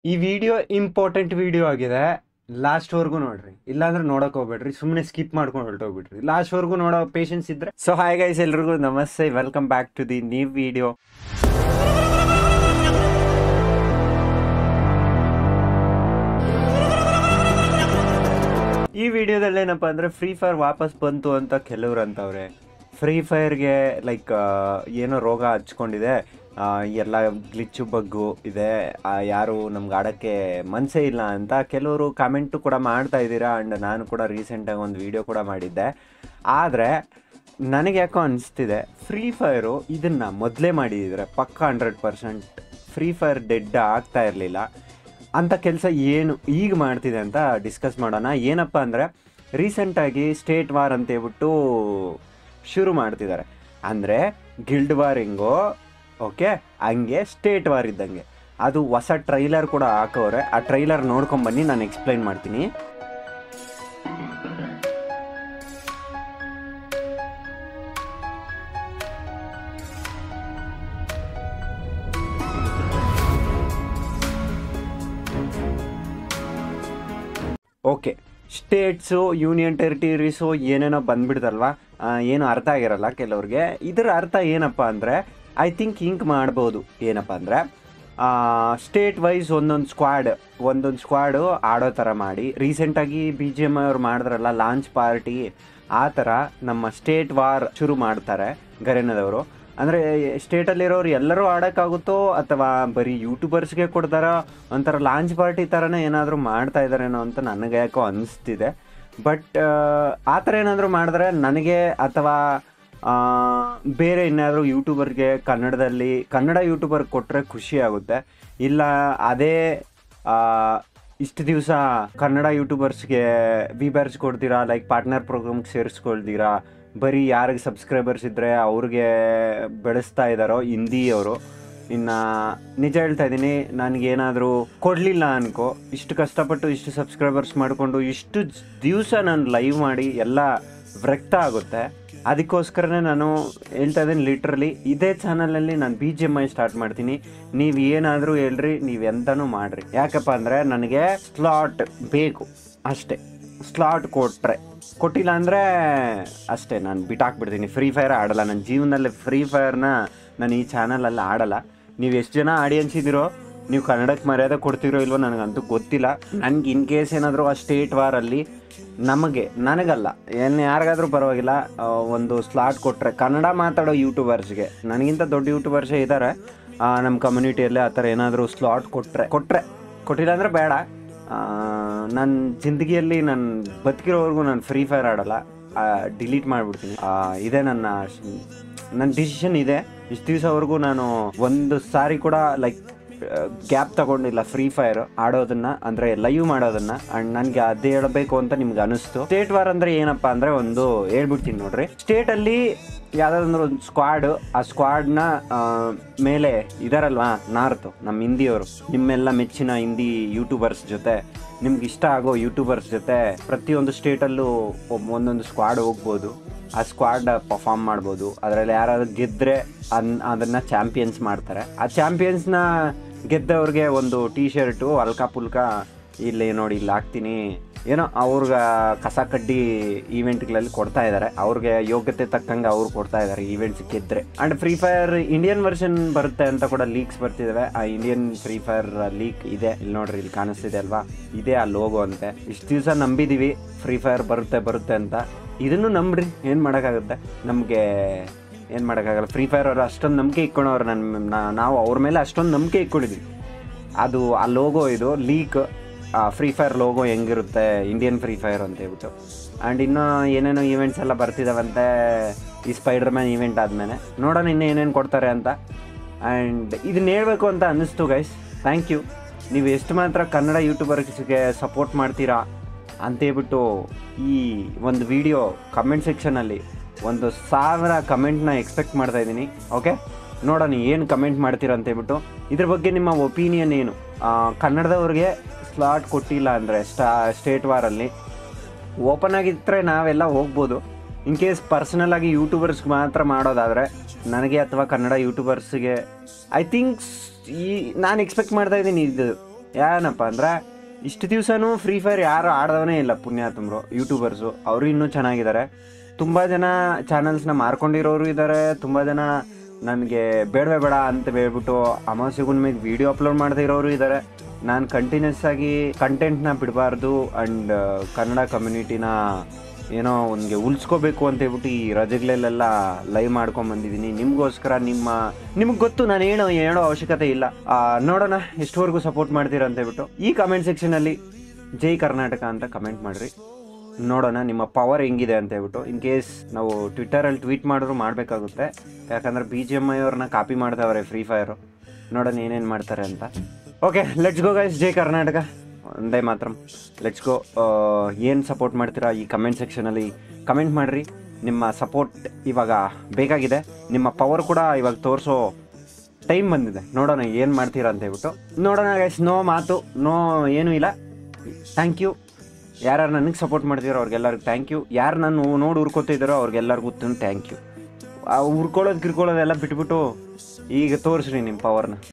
ಈ video important video ಆಗಿದೆ ಲಾಸ್ಟ್ವರೆಗೂ ನೋಡ್ರಿ ಇಲ್ಲಾಂದ್ರೆ ನೋಡಕ್ ಹೋಗ್ಬೇಡ್ರಿ ಸುಮ್ಮನೆ ಸ್ಕಿಪ್ ಮಾಡ್ಕೊಂಡು ಹೊರಟೋಗ್ಬಿಡ್ರಿ ಲಾಸ್ಟ್ವರೆಗೂ ನೋಡೋ ಪೇಷನ್ಸ್ ಇದ್ರೆ ಸೊ ಹಾಯ್ ಗೈಸ್ ಎಲ್ರಿಗೂ ನಮಸ್ತೆ welcome back to the new video ಈ ವಿಡಿಯೋದಲ್ಲಿ ಏನಪ್ಪ ಅಂದ್ರೆ ಫ್ರೀ ಫೈರ್ ವಾಪಸ್ ಬಂತು ಅಂತ ಕೆಲವ್ರು ಅಂತವ್ರೆ ಫ್ರೀ ಫೈರ್ಗೆ ಲೈಕ್ ಏನೋ ರೋಗ ಹಚ್ಕೊಂಡಿದೆ ಆ, ಎಲ್ಲ ಗ್ಲಿಚ್ಚು ಬಗ್ಗು ಇದೆ ಆ, ಯಾರು ನಮ್ಗೆ ಆಡೋಕ್ಕೆ ಮನಸ್ಸೇ ಇಲ್ಲ ಅಂತ ಕೆಲವರು ಕಮೆಂಟು ಕೂಡ ಮಾಡ್ತಾ ಇದ್ದೀರಾ ಆ್ಯಂಡ್ ನಾನು ಕೂಡ ರೀಸೆಂಟಾಗಿ ಒಂದು ವಿಡಿಯೋ ಕೂಡ ಮಾಡಿದ್ದೆ ಆದರೆ ನನಗೆ ಯಾಕೋ ಅನಿಸ್ತಿದೆ ಫ್ರೀ ಫೈರು ಇದನ್ನು ಮೊದಲೇ ಮಾಡಿದಿದ್ರೆ ಪಕ್ಕ hundred percent free fire dead ಆಗ್ತಾ ಇರಲಿಲ್ಲ ಅಂಥ ಕೆಲಸ ಏನು ಈಗ ಮಾಡ್ತಿದೆ ಅಂತ ಡಿಸ್ಕಸ್ ಮಾಡೋಣ ಏನಪ್ಪ ಅಂದರೆ ರೀಸೆಂಟಾಗಿ ಸ್ಟೇಟ್ ವಾರ್ ಅಂತ ಹೇಳ್ಬಿಟ್ಟು ಶುರು ಮಾಡ್ತಿದ್ದಾರೆ ಅಂದರೆ ಗಿಲ್ಡ್ ವಾರ್ ಹೆಂಗೋ ಓಕೆ ಹಂಗೆ ಸ್ಟೇಟ್ ವಾರ್ ಇದ್ದಂಗೆ ಅದು ಹೊಸ ಟ್ರೈಲರ್ ಕೂಡ ಹಾಕವ್ರೆ ಆ ಟ್ರೈಲರ್ ನೋಡ್ಕೊಂಬನ್ನಿ ನಾನು ಎಕ್ಸ್ಪ್ಲೈನ್ ಮಾಡ್ತೀನಿ ಓಕೆ ಸ್ಟೇಟ್ಸು ಯೂನಿಯನ್ ಟೆರಿಟರೀಸು ಏನೇನೋ ಬಂದ್ಬಿಡ್ತಲ್ವಾ ಆ, ಏನು ಅರ್ಥ ಆಗಿರಲ್ಲ ಕೆಲವ್ರಿಗೆ ಇದರ ಅರ್ಥ ಏನಪ್ಪ ಅಂದರೆ ಐ ಥಿಂಕ್ ಹಿಂಗೆ ಮಾಡ್ಬೋದು ಏನಪ್ಪ ಅಂದರೆ ಸ್ಟೇಟ್ ವೈಸ್ ಒಂದೊಂದು ಸ್ಕ್ವಾಡ್ ಒಂದೊಂದು ಸ್ಕ್ವಾಡು ಆಡೋ ಥರ ಮಾಡಿ ರೀಸೆಂಟಾಗಿ ಬಿ ಜಿ ಎಮ್ ಅವ್ರು ಮಾಡಿದ್ರಲ್ಲ ಲಾಂಚ್ ಪಾರ್ಟಿ ಆ ಥರ ನಮ್ಮ ಸ್ಟೇಟ್ ವಾರ್ ಶುರು ಮಾಡ್ತಾರೆ ಗರೆನದವರು ಅಂದರೆ ಸ್ಟೇಟಲ್ಲಿರೋರು ಎಲ್ಲರೂ ಆಡೋಕ್ಕಾಗುತ್ತೋ ಅಥವಾ ಬರೀ ಯೂಟ್ಯೂಬರ್ಸ್ಗೆ ಕೊಡ್ತಾರೋ ಒಂಥರ ಲಾಂಚ್ ಪಾರ್ಟಿ ಥರನೇ ಏನಾದರೂ ಮಾಡ್ತಾ ಇದ್ದಾರೇನೋ ಅಂತ ನನಗೆ ಯಾಕೋ ಅನಿಸ್ತಿದೆ ಬಟ್ ಆ ಥರ ಏನಾದರೂ ಮಾಡಿದ್ರೆ ನನಗೆ ಅಥವಾ ಆ, ಬೇರೆ ಇನ್ನಾದರೂ ಯೂಟ್ಯೂಬರ್ಗೆ ಕನ್ನಡದಲ್ಲಿ ಕನ್ನಡ ಯೂಟ್ಯೂಬರ್ ಕೊಟ್ಟರೆ ಖುಷಿ ಆಗುತ್ತೆ ಇಲ್ಲ ಅದೇ ಆ, ಇಷ್ಟು ದಿವಸ ಕನ್ನಡ ಯೂಟ್ಯೂಬರ್ಸ್ಗೆ ವಿಬರ್ಸ್ ಕೊಡ್ತೀರಾ ಲೈಕ್ ಪಾರ್ಟ್ನರ್ ಪ್ರೋಗ್ರಾಮ್ಗೆ ಸೇರಿಸ್ಕೊಳ್ತೀರಾ ಬರೀ ಯಾರಿಗೆ ಸಬ್ಸ್ಕ್ರೈಬರ್ಸ್ ಇದ್ದರೆ ಅವ್ರಿಗೆ ಬೆಳೆಸ್ತಾ ಇದ್ದಾರೋ ಹಿಂದಿಯವರು ಇನ್ನು ನಿಜ ಹೇಳ್ತಾ ಇದ್ದೀನಿ ನನಗೇನಾದರೂ ಕೊಡಲಿಲ್ಲ ಅನ್ಕೋ ಇಷ್ಟು ಕಷ್ಟಪಟ್ಟು ಇಷ್ಟು ಸಬ್ಸ್ಕ್ರೈಬರ್ಸ್ ಮಾಡಿಕೊಂಡು ಇಷ್ಟು ದಿವಸ ನಾನು ಲೈವ್ ಮಾಡಿ ಎಲ್ಲ ವ್ಯಕ್ತ ಆಗುತ್ತೆ ಅದಕ್ಕೋಸ್ಕರನೇ ನಾನು ಹೇಳ್ತಾ ಇದ್ದೀನಿ ಲಿಟ್ರಲಿ ಇದೇ ಚಾನಲಲ್ಲಿ ನಾನು B G M I start ಮಾಡ್ತೀನಿ ನೀವು ಏನಾದರೂ ಹೇಳ್ರಿ ನೀವು ಎಂತನೂ ಮಾಡಿರಿ ಯಾಕಪ್ಪ ಅಂದರೆ ನನಗೆ ಸ್ಲಾಟ್ ಬೇಕು ಅಷ್ಟೇ ಸ್ಲಾಟ್ ಕೊಟ್ಟರೆ ಕೊಟ್ಟಿಲ್ಲ ಅಂದರೆ ಅಷ್ಟೇ ನಾನು ಬಿಟ್ಟಾಕ್ಬಿಡ್ತೀನಿ ಫ್ರೀ ಫೈರ್ ಆಡಲ್ಲ ನನ್ನ ಜೀವನದಲ್ಲಿ ಫ್ರೀ ಫೈರ್ನ ನಾನು ಈ ಚಾನಲಲ್ಲಿ ಆಡಲ್ಲ ನೀವು ಎಷ್ಟು ಜನ ಆಡಿಯನ್ಸ್ ಇದ್ದೀರೋ ನೀವು ಕನ್ನಡಕ್ಕೆ ಮರ್ಯಾದೆ ಕೊಡ್ತೀರೋ ಇಲ್ವೋ ನನಗಂತೂ ಗೊತ್ತಿಲ್ಲ ನನಗೆ ಇನ್ ಕೇಸ್ ಏನಾದರೂ ಆ ಸ್ಟೇಟ್ ವಾರಲ್ಲಿ ನಮಗೆ ನನಗಲ್ಲ ಏನು ಯಾರಿಗಾದ್ರೂ ಪರವಾಗಿಲ್ಲ ಆ, ಒಂದು ಸ್ಲಾಟ್ ಕೊಟ್ಟರೆ ಕನ್ನಡ ಮಾತಾಡೋ ಯೂಟ್ಯೂಬರ್ಸ್ಗೆ ನನಗಿಂತ ದೊಡ್ಡ ಯೂಟ್ಯೂಬರ್ಸೇ ಇದ್ದಾರೆ ನಮ್ಮ ಕಮ್ಯುನಿಟಿಯಲ್ಲಿ ಆ ಥರ ಏನಾದರೂ ಸ್ಲಾಟ್ ಕೊಟ್ಟರೆ ಕೊಟ್ಟರೆ ಕೊಟ್ಟಿಲ್ಲ ಅಂದರೆ ಬೇಡ ನನ್ನ ಜಿಂದಗಿಯಲ್ಲಿ ನಾನು ಬದುಕಿರೋವರೆಗೂ ನಾನು ಫ್ರೀ ಫೈರ್ ಆಡಲ್ಲ ಡಿಲೀಟ್ ಮಾಡಿಬಿಡ್ತೀನಿ ಇದೇ ನನ್ನ ನನ್ನ ಡಿಸಿಷನ್ ಇದೆ ಇಷ್ಟು ದಿವಸವರೆಗೂ ನಾನು ಒಂದು ಸಾರಿ ಕೂಡ ಲೈಕ್ ಗ್ಯಾಪ್ ತಗೊಂಡಿಲ್ಲ ಫ್ರೀ ಫೈರ್ ಆಡೋದನ್ನ ಅಂದ್ರೆ ಲೈವ್ ಮಾಡೋದನ್ನ ಅಂಡ್ ನನಗೆ ಅದೇ ಹೇಳಬೇಕು ಅಂತ ನಿಮ್ಗೆ ಅನಿಸ್ತು ಸ್ಟೇಟ್ ವಾರ್ ಅಂದ್ರೆ ಏನಪ್ಪಾ ಅಂದ್ರೆ ಒಂದು ಹೇಳ್ಬಿಡ್ತೀನಿ ನೋಡ್ರಿ ಸ್ಟೇಟ್ ಅಲ್ಲಿ ಯಾವ್ದಾದ್ರು ಒಂದು ಸ್ಕ್ವಾಡ್ ಆ ಸ್ಕ್ವಾಡ್ನ ಮೇಲೆ ಇದಾರಲ್ವಾ ನಾರ್ತ್ ನಮ್ಮ ಹಿಂದಿಯವರು ನಿಮ್ಮೆಲ್ಲ ಮೆಚ್ಚಿನ ಹಿಂದಿ ಯೂಟ್ಯೂಬರ್ಸ್ ಜೊತೆ ನಿಮ್ಗೆ ಇಷ್ಟ ಆಗೋ ಯೂಟ್ಯೂಬರ್ಸ್ ಜೊತೆ ಪ್ರತಿಯೊಂದು ಸ್ಟೇಟಲ್ಲೂ ಒಂದೊಂದು ಸ್ಕ್ವಾಡ್ ಹೋಗ್ಬೋದು ಆ ಸ್ಕ್ವಾಡ್ ಪರ್ಫಾರ್ಮ್ ಮಾಡ್ಬೋದು ಅದರಲ್ಲಿ ಯಾರಾದ್ರೂ ಗೆದ್ದರೆ ಅನ್ ಅದನ್ನು ಚಾಂಪಿಯನ್ಸ್ ಮಾಡ್ತಾರೆ ಆ ಚಾಂಪಿಯನ್ಸ್ನ ಗೆದ್ದವ್ರಿಗೆ ಒಂದು ಟೀ ಶರ್ಟು ಅಲ್ಕಾ ಪುಲ್ಕ ಇಲ್ಲಿ ನೋಡಿ ಇಲ್ಲಿ ಹಾಕ್ತೀನಿ ಏನೋ ಅವ್ರಿಗೆ ಕಸ ಕಡ್ಡಿ ಈವೆಂಟ್ಗಳಲ್ಲಿ ಕೊಡ್ತಾ ಇದ್ದಾರೆ ಅವ್ರಿಗೆ ಯೋಗ್ಯತೆ ತಕ್ಕಂಗೆ ಅವ್ರು ಕೊಡ್ತಾ ಇದ್ದಾರೆ ಈವೆಂಟ್ಸ್ ಗೆದ್ದರೆ and free fire Indian version ಬರುತ್ತೆ ಅಂತ ಕೂಡ ಲೀಕ್ಸ್ ಬರ್ತಿದ್ದಾವೆ ಆ ಇಂಡಿಯನ್ ಫ್ರೀ ಫೈರ್ ಲೀಕ್ ಇದೆ ಇಲ್ಲಿ ನೋಡ್ರಿ ಇಲ್ಲಿ ಕಾಣಿಸ್ತಿದೆ ಅಲ್ವಾ ಇದೇ ಆ ಲೋಗೋ ಅಂತೆ ಇಷ್ಟು ದಿವಸ ನಂಬಿದೀವಿ ಫ್ರೀ ಫೈರ್ ಬರುತ್ತೆ ಬರುತ್ತೆ ಅಂತ ಇದನ್ನು ನಂಬ್ರಿ ಏನು ಮಾಡೋಕ್ಕಾಗುತ್ತೆ ನಮಗೆ ಏನು ಮಾಡೋಕ್ಕಾಗಲ್ಲ ಫ್ರೀ ಫೈರ್ ಅವರು ಅಷ್ಟೊಂದು ನಂಬಿಕೆ ಇಟ್ಕೊಂಡವ್ರು ನನ್ನ ನಾವು ಅವ್ರ ಮೇಲೆ ಅಷ್ಟೊಂದು ನಂಬಿಕೆ ಇಟ್ಕೊಂಡಿದ್ವಿ ಅದು ಆ ಲೋಗೋ ಇದು ಲೀಕ್ ಫ್ರೀ ಫೈರ್ ಲೋಗೋ ಹೆಂಗಿರುತ್ತೆ ಇಂಡಿಯನ್ ಫ್ರೀ ಫೈರ್ ಅಂತ ಹೇಳ್ಬಿಟ್ಟು ಆ್ಯಂಡ್ ಇನ್ನೂ ಏನೇನೋ ಈವೆಂಟ್ಸ್ ಎಲ್ಲ ಬರ್ತಿದಾವಂತೆ ಈ ಸ್ಪೈಡರ್ ಮ್ಯಾನ್ ಈವೆಂಟ್ ಆದಮೇಲೆ ನೋಡೋಣ ಇನ್ನೂ ಏನೇನು ಕೊಡ್ತಾರೆ ಅಂತ ಆ್ಯಂಡ್ ಇದನ್ನ ಹೇಳ್ಬೇಕು ಅಂತ ಅನ್ನಿಸ್ತು ಗೈಸ್ ಥ್ಯಾಂಕ್ ಯು ನೀವು ಎಷ್ಟು ಮಾತ್ರ ಕನ್ನಡ ಯೂಟ್ಯೂಬರ್ಸ್ಗೆ ಸಪೋರ್ಟ್ ಮಾಡ್ತೀರಾ ಅಂತೇಳ್ಬಿಟ್ಟು ಈ ಒಂದು ವಿಡಿಯೋ ಕಮೆಂಟ್ ಸೆಕ್ಷನಲ್ಲಿ ಒಂದು ಸಾವಿರ ಕಮೆಂಟ್ನ ಎಕ್ಸ್ಪೆಕ್ಟ್ ಮಾಡ್ತಾ ಇದ್ದೀನಿ ಓಕೆ ನೋಡೋಣ ಏನು ಕಮೆಂಟ್ ಮಾಡ್ತೀರಾ ಅಂತೇಳ್ಬಿಟ್ಟು ಇದ್ರ ಬಗ್ಗೆ ನಿಮ್ಮ ಒಪಿನಿಯನ್ ಏನು ಆ, ಕನ್ನಡದವ್ರಿಗೆ ಸ್ಲಾಟ್ ಕೊಟ್ಟಿಲ್ಲ ಅಂದರೆ ಸ್ಟಾ ಸ್ಟೇಟ್ ವಾರಲ್ಲಿ ಓಪನ್ ಆಗಿದ್ದರೆ ನಾವೆಲ್ಲ ಹೋಗ್ಬೋದು ಇನ್ ಕೇಸ್ ಪರ್ಸನಲ್ ಆಗಿ ಯೂಟ್ಯೂಬರ್ಸ್ಗೆ ಮಾತ್ರ ಮಾಡೋದಾದರೆ ನನಗೆ ಅಥವಾ ಕನ್ನಡ ಯೂಟ್ಯೂಬರ್ಸ್ಗೆ ಐ ಥಿಂಕ್ ಈ ನಾನು ಎಕ್ಸ್ಪೆಕ್ಟ್ ಮಾಡ್ತಾ ಇದ್ದೀನಿ ಇದು ಏನಪ್ಪ ಅಂದ್ರೆ ಇಷ್ಟು ದಿವಸನೂ ಫ್ರೀ ಫೈರ್ ಯಾರು ಆಡ್ದವನೇ ಇಲ್ಲ ಪುಣ್ಯಾತ್ಮರು ಯೂಟ್ಯೂಬರ್ಸು ಅವರು ಇನ್ನೂ ಚೆನ್ನಾಗಿದ್ದಾರೆ ತುಂಬ ಜನ ಚಾನಲ್ಸ್ನ ಮಾರ್ಕೊಂಡಿರೋರು ಇದ್ದಾರೆ ತುಂಬ ಜನ ನನಗೆ ಬೇಡವೇ ಬೇಡ ಅಂತ ಹೇಳ್ಬಿಟ್ಟು ಅಮಾವಾಸ್ಯೆ ಹುಣ್ಣಿಮೆಗೆ ವಿಡಿಯೋ ಅಪ್ಲೋಡ್ ಮಾಡದೇ ಇರೋರು ಇದ್ದಾರೆ ನಾನು ಕಂಟಿನ್ಯೂಸ್ ಆಗಿ ಕಂಟೆಂಟ್ನ ಬಿಡಬಾರ್ದು ಆ್ಯಂಡ್ ಕನ್ನಡ ಕಮ್ಯುನಿಟಿನ ಏನೋ ಒಂದಿಗೆ ಉಳಿಸ್ಕೋಬೇಕು ಅಂತ ಹೇಳ್ಬಿಟ್ಟು ಈ ರಜೆಗಳಲ್ಲೆಲ್ಲ ಲೈವ್ ಮಾಡ್ಕೊಂಡ್ ಬಂದಿದ್ದೀನಿ ನಿಮಗೋಸ್ಕರ ನಿಮ್ಮ ನಿಮ್ಗೆ ಗೊತ್ತು ನಾನು ಹೇಳೋ ಹೇಳೋ ಅವಶ್ಯಕತೆ ಇಲ್ಲ ಆ, ನೋಡೋಣ ಎಷ್ಟುವರೆಗೂ ಸಪೋರ್ಟ್ ಮಾಡ್ತೀರಾ ಅಂತ ಹೇಳ್ಬಿಟ್ಟು ಈ ಕಮೆಂಟ್ ಸೆಕ್ಷನಲ್ಲಿ ಜೈ ಕರ್ನಾಟಕ ಅಂತ ಕಮೆಂಟ್ ಮಾಡಿರಿ ನೋಡೋಣ ನಿಮ್ಮ ಪವರ್ ಹೆಂಗಿದೆ ಅಂತ ಹೇಳ್ಬಿಟ್ಟು ಇನ್ ಕೇಸ್ ನಾವು ಟ್ವಿಟ್ಟರಲ್ಲಿ ಟ್ವೀಟ್ ಮಾಡಿದ್ರು ಮಾಡಬೇಕಾಗುತ್ತೆ ಯಾಕಂದ್ರೆ ಬಿ ಜಿ ಎಮ್ ಐ ಅವ್ರನ್ನ ಕಾಪಿ ಮಾಡ್ತಾವ್ರೆ ಫ್ರೀ ಫೈರು ನೋಡೋಣ ಏನೇನು ಮಾಡ್ತಾರೆ ಅಂತ ಓಕೆ ಲೆಟ್ಸ್ ಗೋ ಗೈಸ್ ಜೈ ಕರ್ನಾಟಕ ಒಂದೇ ಮಾತ್ರ ಲೆಟ್ಸ್ ಗೋ ಏನು ಸಪೋರ್ಟ್ ಮಾಡ್ತೀರಾ ಈ ಕಮೆಂಟ್ ಸೆಕ್ಷನಲ್ಲಿ ಕಮೆಂಟ್ ಮಾಡಿರಿ ನಿಮ್ಮ ಸಪೋರ್ಟ್ ಇವಾಗ ಬೇಕಾಗಿದೆ ನಿಮ್ಮ ಪವರ್ ಕೂಡ ಇವಾಗ ತೋರಿಸೋ ಟೈಮ್ ಬಂದಿದೆ ನೋಡೋಣ ಏನು ಮಾಡ್ತೀರಾ ಅಂತ ಹೇಳ್ಬಿಟ್ಟು ನೋಡೋಣ ಗೈಸ್ ನೋ ಮಾತು ನೋ ಏನೂ ಇಲ್ಲ ಥ್ಯಾಂಕ್ ಯು ಯಾರ್ಯಾರು ನನಗೆ ಸಪೋರ್ಟ್ ಮಾಡ್ತಿರೋ ಅವ್ರಿಗೆಲ್ಲರಿಗೂ ಥ್ಯಾಂಕ್ ಯು ಯಾರು ನಾನು ನೋಡಿ ಉರ್ಕೋತಿದ್ದಾರೋ ಅವ್ರಿಗೆಲ್ಲರಿಗೂ ಥ್ಯಾಂಕ್ ಯು ಆ ಉರ್ಕೊಳ್ಳೋದು ಕಿರ್ಕೊಳ್ಳೋದೆಲ್ಲ ಬಿಟ್ಬಿಟ್ಟು ಈಗ ತೋರಿಸ್ರಿ ನಿಮ್ಮ ಪವರ್ನ